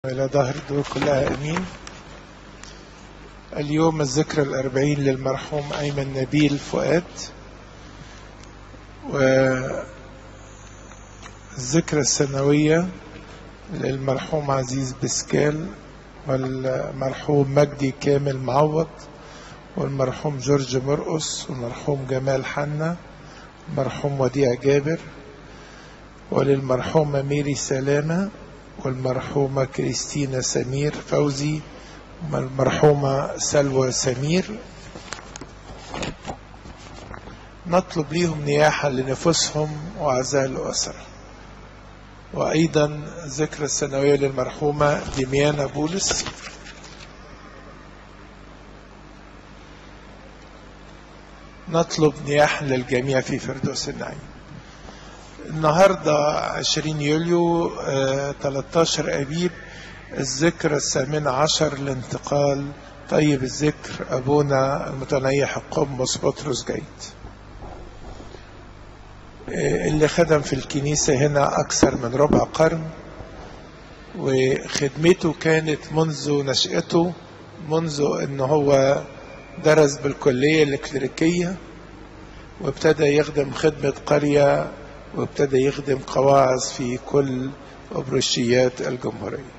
إلى ظهر الدور كلها أمين اليوم الذكرى الأربعين للمرحوم أيمن نبيل فؤاد والذكرى السنوية للمرحوم عزيز بسكال والمرحوم مجدي كامل معوض والمرحوم جورج مرقص والمرحوم جمال حنا المرحوم وديع جابر وللمرحومة ميري سلامة والمرحومة كريستينا سمير فوزي والمرحومة سلوى سمير نطلب ليهم نياحة لنفوسهم وعزاء الأسرة وأيضا ذكرى السنوية للمرحومة دميانة بولس نطلب نياحة للجميع في فردوس النعيم النهاردة 20 يوليو آه 13 أبيب الذكرى الثامنة عشر لانتقال طيب الذكر أبونا المتنيح القمص بطرس جيد آه اللي خدم في الكنيسة هنا أكثر من ربع قرن وخدمته كانت منذ نشأته منذ أنه هو درس بالكلية الكليريكية وابتدى يخدم خدمة قرية وابتدى يخدم قواعظ في كل أبرشيات الجمهورية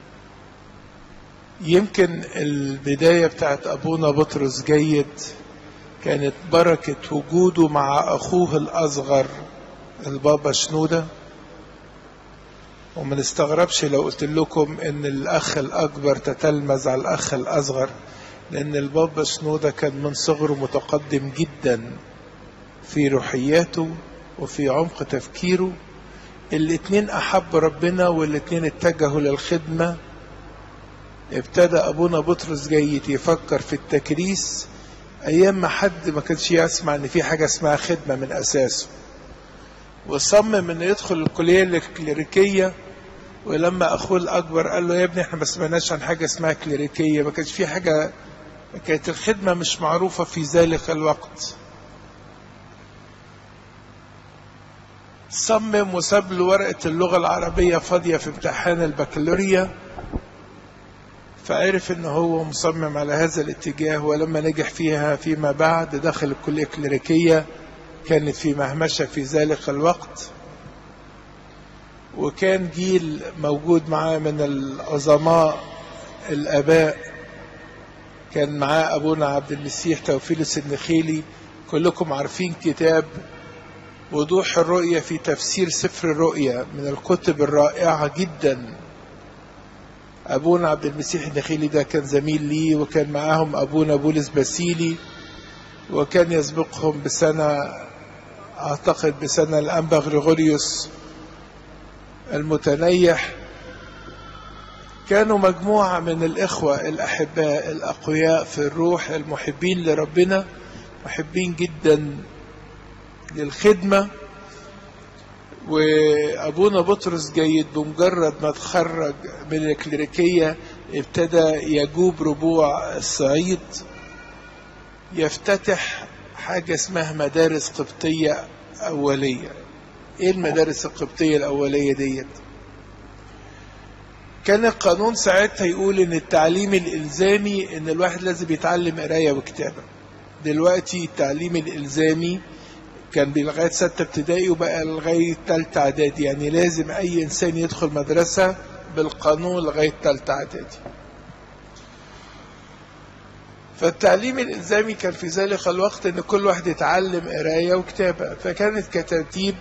يمكن البداية بتاعت أبونا بطرس جيد كانت بركة وجوده مع أخوه الأصغر البابا شنودة وما نستغربش لو قلت لكم ان الاخ الاكبر تتلمذ على الاخ الاصغر لان البابا شنودة كان من صغره متقدم جدا في روحياته وفي عمق تفكيره الاتنين احب ربنا والاتنين اتجهوا للخدمة ابتدى ابونا بطرس جيد يفكر في التكريس ايام ما حد ما كانش يسمع ان في حاجة اسمها خدمة من اساسه وصمم انه يدخل الكلية الكليريكية ولما اخوه الاكبر قال له يا ابني احنا ما سمعناش عن حاجة اسمها كليريكية ما كانش في حاجة كانت الخدمة مش معروفة في ذلك الوقت صمم وساب له ورقة اللغة العربية فاضية في امتحان البكالوريا فعرف ان هو مصمم على هذا الاتجاه ولما نجح فيها فيما بعد دخل الكلية الكليريكية كانت في مهمشة في ذلك الوقت وكان جيل موجود معاه من العظماء الآباء كان معاه أبونا عبد المسيح توفيلس النخيلي كلكم عارفين كتاب وضوح الرؤية في تفسير سفر الرؤية من الكتب الرائعة جدا أبونا عبد المسيح النخيلي ده كان زميل لي وكان معاهم أبونا بولس باسيلي وكان يسبقهم بسنة أعتقد بسنة الأنبا غريغوريوس المتنيح كانوا مجموعة من الإخوة الأحباء الأقوياء في الروح المحبين لربنا محبين جدا للخدمة وأبونا بطرس جيد بمجرد ما تخرج من الكليريكية ابتدى يجوب ربوع الصعيد يفتتح حاجة اسمها مدارس قبطية أولية إيه المدارس القبطية الأولية ديت كان القانون ساعتها يقول إن التعليم الإلزامي إن الواحد لازم يتعلم قراية وكتابة دلوقتي التعليم الإلزامي كان لغاية ستة ابتدائي وبقى لغاية تالتة إعدادي يعني لازم أي إنسان يدخل مدرسة بالقانون لغاية تالتة إعدادي فالتعليم الإلزامي كان في ذلك الوقت إن كل واحد يتعلم قراية وكتابة فكانت كترتيب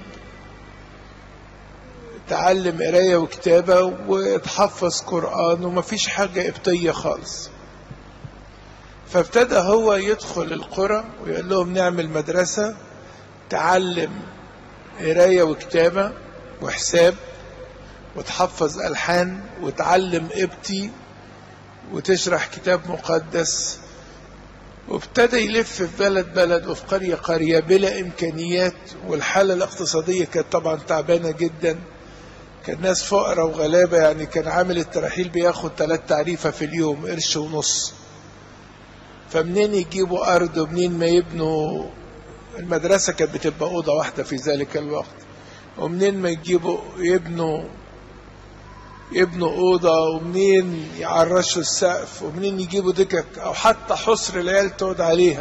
تعلم قراية وكتابة وتحفظ قرآن ومفيش حاجة قبطية خالص فابتدى هو يدخل القرى ويقول لهم نعمل مدرسة تعلم قراية وكتابة وحساب وتحفظ ألحان وتعلم قبطي وتشرح كتاب مقدس وابتدى يلف في بلد بلد وفي قرية قرية بلا إمكانيات والحالة الاقتصادية كانت طبعا تعبانة جدا كان ناس فقراء وغلابة يعني كان عامل الترحيل بياخد ثلاث تعريفة في اليوم قرش ونص فمنين يجيبوا أرض ومنين ما يبنوا المدرسة كانت بتبقى أوضة واحدة في ذلك الوقت ومنين ما يجيبوا يبنوا يبنوا أوضة ومنين يعرشوا السقف ومنين يجيبوا دكك أو حتى حصر العيال تقعد عليها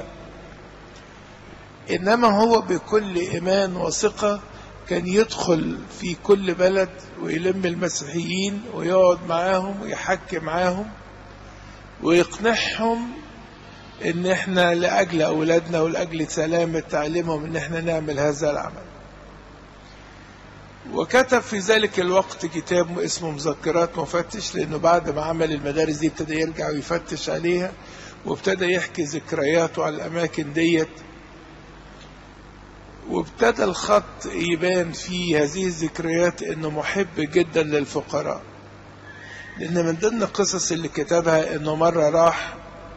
إنما هو بكل إيمان وثقة كان يدخل في كل بلد ويلم المسيحيين ويقعد معاهم ويحكي معاهم ويقنعهم ان احنا لاجل اولادنا ولاجل سلامة تعليمهم ان احنا نعمل هذا العمل وكتب في ذلك الوقت كتاب اسمه مذكرات مفتش لانه بعد ما عمل المدارس دي ابتدى يرجع ويفتش عليها وابتدى يحكي ذكرياته على الاماكن ديت وابتدى الخط يبان في هذه الذكريات انه محب جدا للفقراء لان من ضمن القصص اللي كتبها انه مرة راح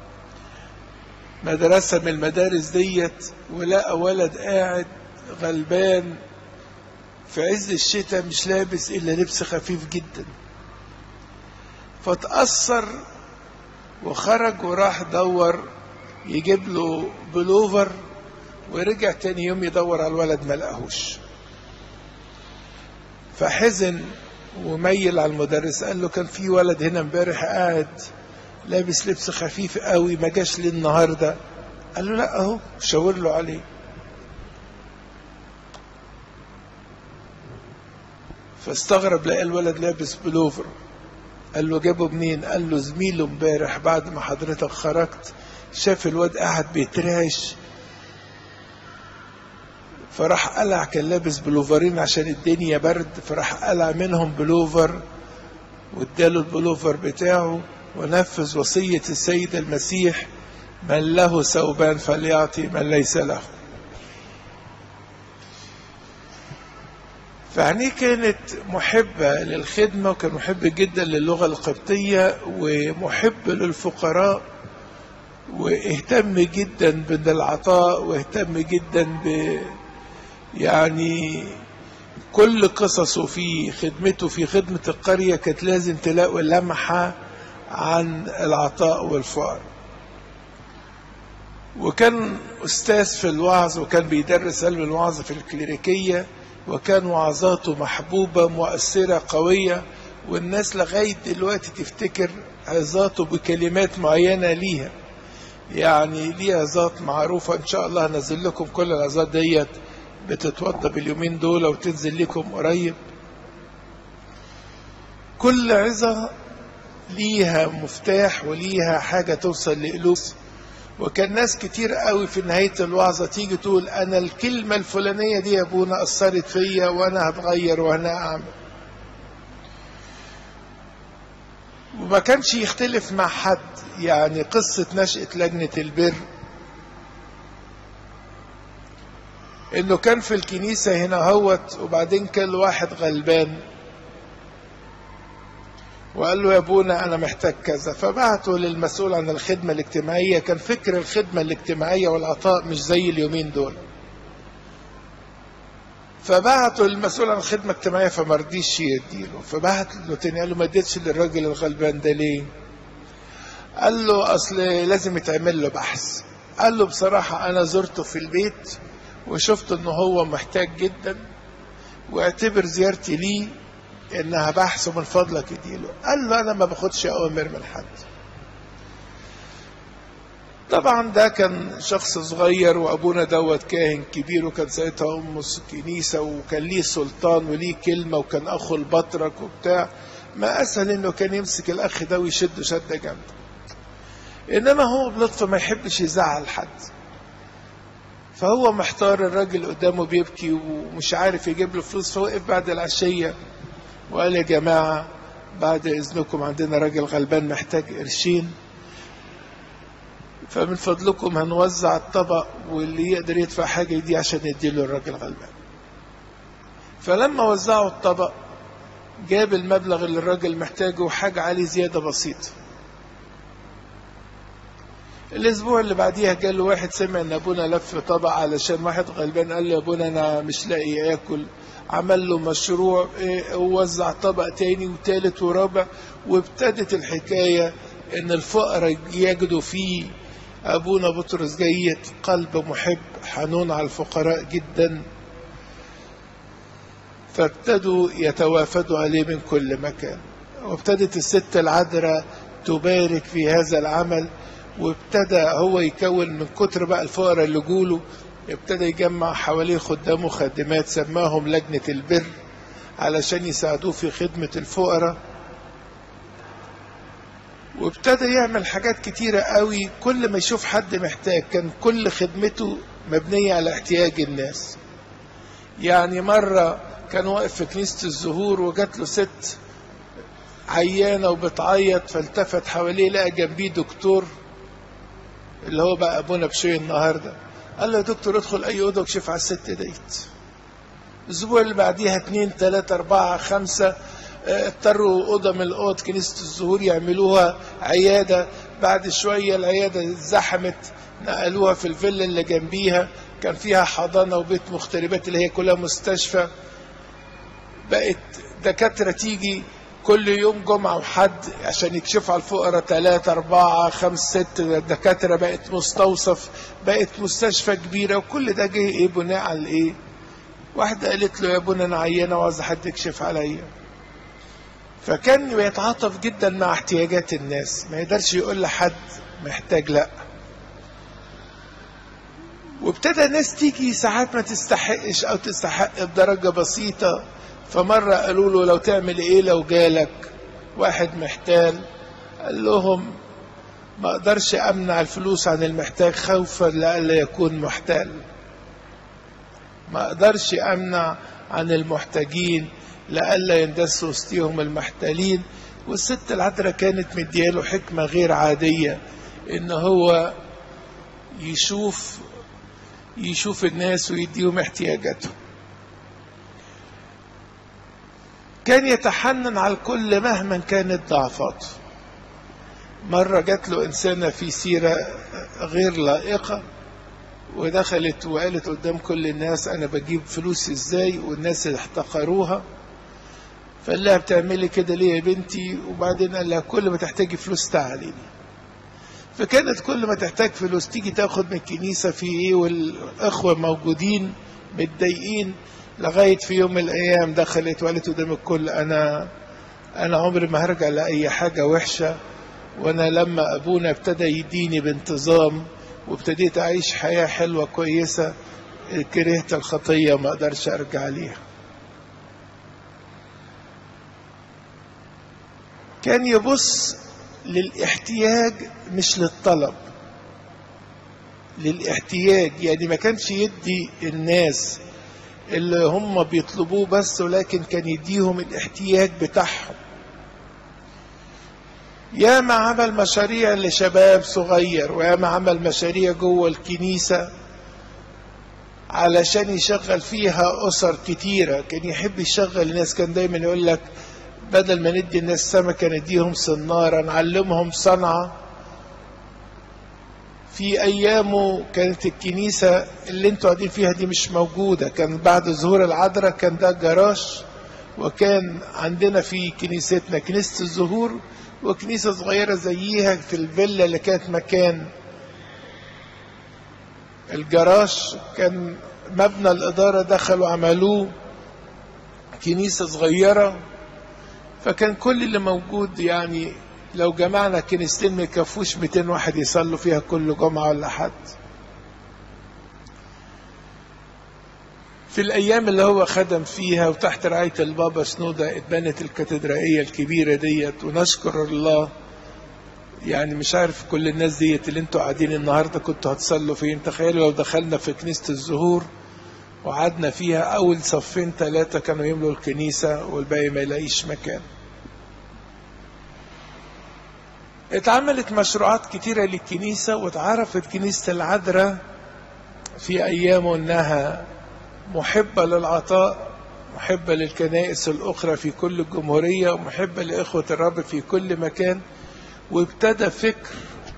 مدرسة من المدارس ديت ولقى ولد قاعد غلبان في عز الشتاء مش لابس الا لبس خفيف جدا فتأثر وخرج وراح دور يجيب له بلوفر ورجع تاني يوم يدور على الولد ما لقاهوش فحزن وميل على المدرس قال له كان في ولد هنا امبارح قاعد لابس لبس خفيف قوي ما جاش ليه النهارده قال له لا اهو شاور له عليه فاستغرب لقى الولد لابس بلوفر قال له جابه منين قال له زميله امبارح بعد ما حضرتك خرجت شاف الواد قاعد بيترعش فراح قلع كان لابس بلوفرين عشان الدنيا برد فراح قلع منهم بلوفر واداله البلوفر بتاعه ونفذ وصية السيد المسيح من له ثوبان فليعطي من ليس له فعينيه كانت محبة للخدمة وكان محب جدا للغة القبطية ومحب للفقراء واهتم جدا بالعطاء واهتم جدا ب يعني كل قصصه في خدمته في خدمة القرية كانت لازم تلاقوا لمحة عن العطاء والفقر وكان أستاذ في الوعظ وكان بيدرس علم الوعظ في الكليريكية وكان وعظاته محبوبة مؤثرة قوية والناس لغاية دلوقتي تفتكر عظاته بكلمات معينة ليها يعني ليه عظات معروفة إن شاء الله هنزل لكم كل العظات ديت بتتوضى باليومين دول وتنزل لكم قريب كل عظة ليها مفتاح وليها حاجة توصل لقلوب وكان ناس كتير قوي في نهاية الوعظة تيجي تقول أنا الكلمة الفلانية دي يا أبونا أثرت فيا وأنا هتغير وأنا أعمل وما كانش يختلف مع حد يعني قصة نشأة لجنة البر انه كان في الكنيسة هنا هوت وبعدين كان واحد غلبان وقال له يا ابونا انا محتاج كذا فبعته للمسؤول عن الخدمة الاجتماعية كان فكر الخدمة الاجتماعية والعطاء مش زي اليومين دول فبعته للمسؤول عن الخدمة الاجتماعية فما رضيش يديله فبعت له تاني قال له ما اديتش للراجل الغلبان ده ليه؟ قال له اصل لازم يتعمل له بحث قال له بصراحة انا زرته في البيت وشفت ان هو محتاج جدا واعتبر زيارتي ليه انها بحث من فضلك اديله قال له انا ما باخدش اوامر من حد طبعا ده كان شخص صغير وابونا دوت كاهن كبير وكان ساعتها ام كنيسه وكان ليه سلطان وليه كلمه وكان اخو البطرك وبتاع ما اسهل انه كان يمسك الاخ ده ويشده شده جامده انما هو بلطف ما يحبش يزعل حد فهو محتار الراجل قدامه بيبكي ومش عارف يجيب له فلوس فوقف بعد العشية وقال يا جماعة بعد إذنكم عندنا راجل غلبان محتاج قرشين فمن فضلكم هنوزع الطبق واللي يقدر يدفع حاجة دي عشان يديله الراجل غلبان فلما وزعوا الطبق جاب المبلغ اللي الراجل محتاجه وحاجة عليه زيادة بسيطة الاسبوع اللي بعديها جاء له واحد سمع ان ابونا لف طبق علشان واحد غلبان قال له يا ابونا انا مش لاقي اكل عمل له مشروع إيه ووزع طبق تاني وتالت ورابع وابتدت الحكاية ان الفقراء يجدوا فيه ابونا بطرس جيد قلب محب حنون على الفقراء جدا فابتدوا يتوافدوا عليه من كل مكان وابتدت الست العذراء تبارك في هذا العمل وابتدى هو يكون من كتر بقى الفقراء اللي جوله ابتدى يجمع حواليه خدام وخادمات سماهم لجنة البر علشان يساعدوه في خدمة الفقراء وابتدى يعمل حاجات كتيرة قوي كل ما يشوف حد محتاج كان كل خدمته مبنية على احتياج الناس يعني مرة كان واقف في كنيسة الزهور وجات له ست عيانة وبتعيط فالتفت حواليه لقى جنبيه دكتور اللي هو بقى ابونا بشوي النهارده قال له يا دكتور ادخل اي اوضه وكشف على الست ديت الاسبوع اللي بعديها اتنين تلاتة اربعة خمسة اضطروا اوضه من الاوض كنيسة الزهور يعملوها عيادة بعد شوية العيادة اتزحمت نقلوها في الفيلا اللي جنبيها كان فيها حضانة وبيت مغتربات اللي هي كلها مستشفى بقت دكاترة تيجي كل يوم جمعة وحد عشان يكشفوا على الفقراء ثلاثة أربعة خمس ست دكاترة بقت مستوصف بقت مستشفى كبيرة وكل ده جه إيه بناء على إيه؟ واحدة قالت له يا ابونا أنا عيانة وعايزة حد يكشف عليا. فكان بيتعاطف جدا مع احتياجات الناس ما يقدرش يقول لحد محتاج لأ. وابتدى ناس تيجي ساعات ما تستحقش أو تستحق بدرجة بسيطة فمرة قالوا له لو تعمل ايه لو جالك واحد محتال قال لهم ما اقدرش امنع الفلوس عن المحتاج خوفا لئلا يكون محتال ما اقدرش امنع عن المحتاجين لئلا يندس وسطيهم المحتالين والست العذراء كانت مدياله حكمة غير عادية ان هو يشوف يشوف الناس ويديهم احتياجاتهم كان يتحنن على الكل مهما كانت ضعفاته مرة جات له إنسانة في سيرة غير لائقة ودخلت وقالت قدام كل الناس أنا بجيب فلوس إزاي والناس احتقروها فقال لها بتعملي كده ليه يا بنتي وبعدين قال لها كل ما تحتاجي فلوس تعالي لي فكانت كل ما تحتاج فلوس تيجي تاخد من الكنيسة في ايه والإخوة موجودين متضايقين لغاية في يوم من الأيام دخلت وقالت قدام الكل أنا أنا عمري ما هرجع لأي حاجة وحشة وأنا لما أبونا ابتدى يديني بانتظام وابتديت أعيش حياة حلوة كويسة كرهت الخطية ما أقدرش أرجع ليها كان يبص للاحتياج مش للطلب للاحتياج يعني ما كانش يدي الناس اللي هم بيطلبوه بس ولكن كان يديهم الاحتياج بتاعهم ياما عمل مشاريع لشباب صغير وياما عمل مشاريع جوه الكنيسة علشان يشغل فيها أسر كتيرة كان يحب يشغل الناس كان دايما يقول لك بدل ما ندي الناس سمكة نديهم صنارة نعلمهم صنعة في أيامه كانت الكنيسة اللي انتوا قاعدين فيها دي مش موجودة كان بعد ظهور العذراء كان ده جراج وكان عندنا في كنيستنا كنيسة الزهور وكنيسة صغيرة زيها في الفيلا اللي كانت مكان الجراج كان مبنى الإدارة دخلوا عملوه كنيسة صغيرة فكان كل اللي موجود يعني لو جمعنا كنيستين ما يكفوش 200 واحد يصلوا فيها كل جمعة ولا حد في الأيام اللي هو خدم فيها وتحت رعاية البابا سنودة اتبنت الكاتدرائية الكبيرة ديت ونشكر الله يعني مش عارف كل الناس ديت اللي انتوا قاعدين النهارده كنتوا هتصلوا فين تخيلوا لو دخلنا في كنيسة الزهور وقعدنا فيها أول صفين ثلاثة كانوا يملوا الكنيسة والباقي ما يلاقيش مكان اتعملت مشروعات كتيرة للكنيسة واتعرفت كنيسة العذراء في أيامه أنها محبة للعطاء محبة للكنائس الأخرى في كل الجمهورية ومحبة لإخوة الرب في كل مكان وابتدى فكر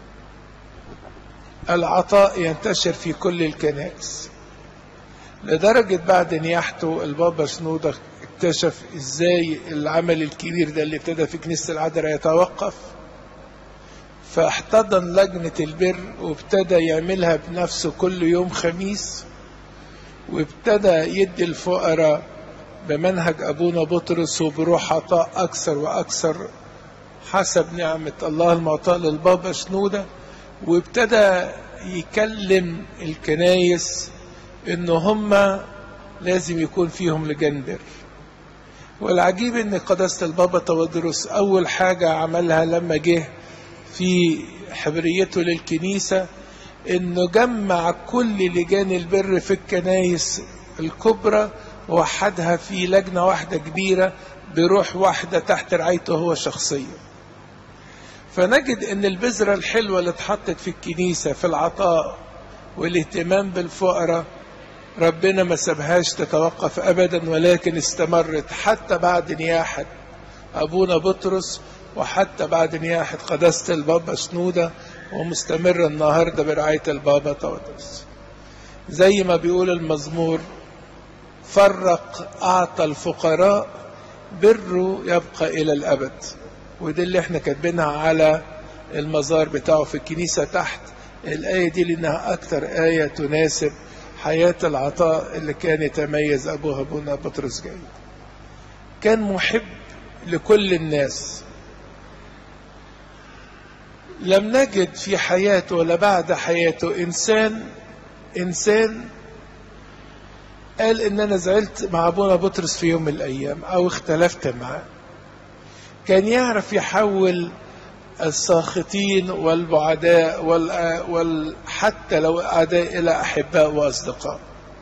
العطاء ينتشر في كل الكنائس لدرجة بعد نياحته البابا شنودة اكتشف ازاي العمل الكبير ده اللي ابتدى في كنيسة العذراء يتوقف فاحتضن لجنة البر وابتدى يعملها بنفسه كل يوم خميس وابتدى يدي الفقراء بمنهج أبونا بطرس وبروح عطاء أكثر وأكثر حسب نعمة الله المعطاء للبابا شنودة وابتدى يكلم الكنايس إن هما لازم يكون فيهم لجان بر والعجيب إن قداسة البابا تودرس أول حاجة عملها لما جه في حبريته للكنيسة إنه جمع كل لجان البر في الكنايس الكبرى ووحدها في لجنة واحدة كبيرة بروح واحدة تحت رعايته هو شخصيا فنجد ان البذرة الحلوة اللي اتحطت في الكنيسة في العطاء والاهتمام بالفقراء ربنا ما سابهاش تتوقف ابدا ولكن استمرت حتى بعد نياحة ابونا بطرس وحتى بعد نياحة قداسة البابا شنودة ومستمرة النهاردة برعاية البابا تودرس زي ما بيقول المزمور فرق أعطى الفقراء بره يبقى إلى الأبد ودي اللي احنا كاتبينها على المزار بتاعه في الكنيسة تحت الآية دي لأنها أكتر آية تناسب حياة العطاء اللي كان يتميز أبوها أبونا بطرس جيد كان محب لكل الناس لم نجد في حياته ولا بعد حياته إنسان إنسان قال إن أنا زعلت مع أبونا بطرس في يوم من الأيام أو اختلفت معاه كان يعرف يحول الساخطين والبعداء وال... وال... حتى لو أعداء إلى أحباء وأصدقاء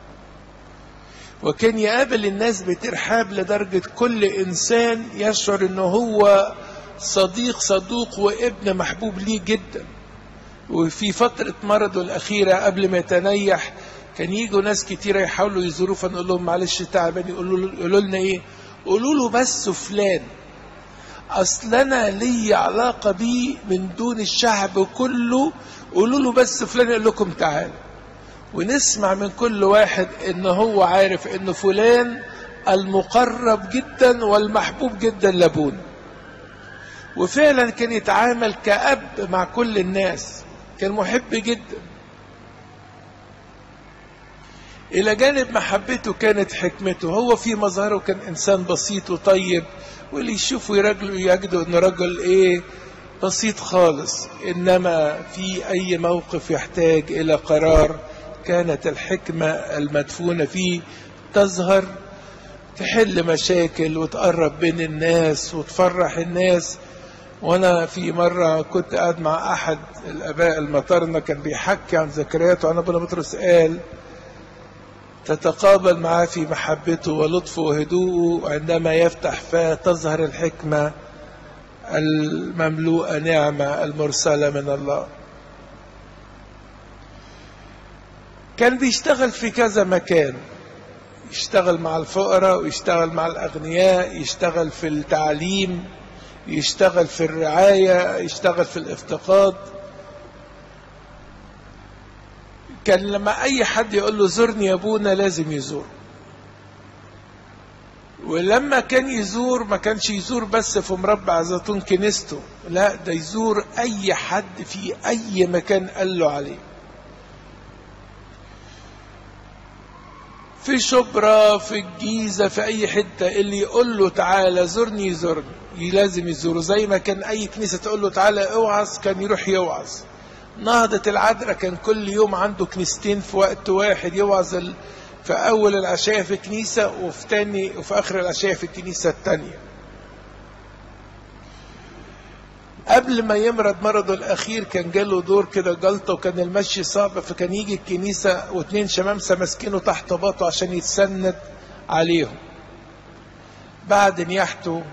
وكان يقابل الناس بترحاب لدرجة كل إنسان يشعر إنه هو صديق صدوق وابن محبوب ليه جدا وفي فترة مرضه الأخيرة قبل ما يتنيح كان يجوا ناس كتيرة يحاولوا يزوروه فنقول لهم معلش تعبان يقولوا يقولوا لنا إيه؟ قولوا له بس فلان أصل أنا لي علاقة بيه من دون الشعب كله قولوا له بس فلان يقول لكم تعالوا ونسمع من كل واحد إن هو عارف إن فلان المقرب جدا والمحبوب جدا لابونا وفعلا كان يتعامل كأب مع كل الناس كان محب جدا إلى جانب محبته كانت حكمته هو في مظهره كان إنسان بسيط وطيب واللي يشوفه يرجله يجده إنه رجل إيه بسيط خالص إنما في أي موقف يحتاج إلى قرار كانت الحكمة المدفونة فيه تظهر تحل مشاكل وتقرب بين الناس وتفرح الناس وانا في مره كنت قاعد مع احد الاباء المطرنه كان بيحكي عن ذكرياته عن ابونا بطرس قال تتقابل معاه في محبته ولطفه وهدوءه عندما يفتح فاه تظهر الحكمه المملوءه نعمه المرسله من الله كان بيشتغل في كذا مكان يشتغل مع الفقراء ويشتغل مع الاغنياء يشتغل في التعليم يشتغل في الرعاية يشتغل في الافتقاد كان لما أي حد يقول له زرني يا أبونا لازم يزور ولما كان يزور ما كانش يزور بس في مربع زيتون كنيسته لا ده يزور أي حد في أي مكان قال له عليه في شبرا في الجيزة في أي حتة اللي يقول له تعالى زرني يزورني لازم يزوره زي ما كان أي كنيسة تقول له تعالى اوعظ كان يروح يوعظ نهضة العذراء كان كل يوم عنده كنيستين في وقت واحد يوعظ ال... في أول العشاء في كنيسة وفي تاني وفي آخر العشاء في الكنيسة التانية قبل ما يمرض مرضه الأخير كان جاله دور كده جلطة وكان المشي صعب فكان يجي الكنيسة واتنين شمامسة ماسكينه تحت باطه عشان يتسند عليهم بعد نياحته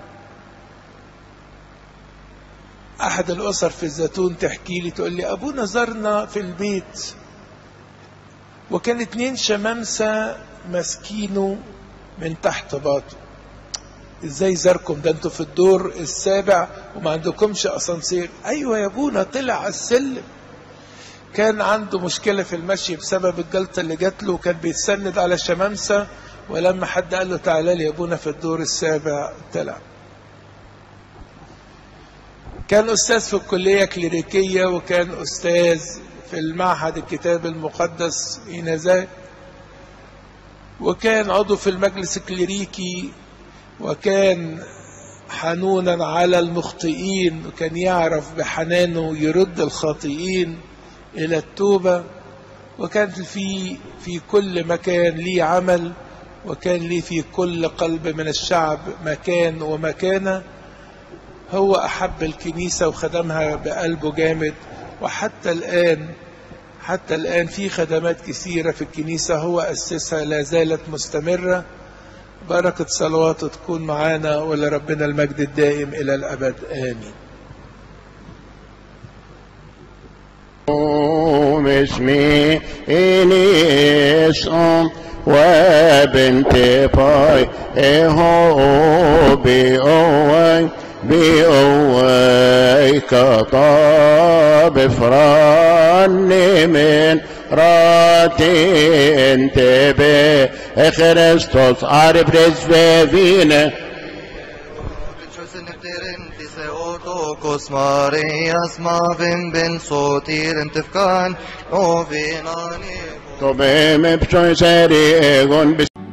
أحد الأسر في الزيتون تحكي لي تقول لي أبونا زارنا في البيت وكان اتنين شمامسة ماسكينه من تحت باطه ازاي زاركم ده انتوا في الدور السابع وما عندكمش اسانسير ايوه يا ابونا طلع على السلم كان عنده مشكله في المشي بسبب الجلطه اللي جات له وكان بيتسند على شمامسه ولما حد قال له تعالى لي يا ابونا في الدور السابع طلع كان استاذ في الكليه كليريكيه وكان استاذ في المعهد الكتاب المقدس إنذاك وكان عضو في المجلس الكليريكي وكان حنونا على المخطئين وكان يعرف بحنانه يرد الخاطئين إلى التوبة وكان في في كل مكان ليه عمل وكان ليه في كل قلب من الشعب مكان ومكانة هو أحب الكنيسة وخدمها بقلبه جامد وحتى الآن حتى الآن في خدمات كثيرة في الكنيسة هو أسسها لا زالت مستمرة بركة صلواته تكون معانا ولربنا المجد الدائم إلى الأبد آمين اسمي إنيسهم وبنت باي إهو بأوي بأوي كطاب فراني من راتي انت بخريستوس عارف رزفينا Kos Marias mavim ben sotiren tefkan o vinani Tobem epchoy seri egon bis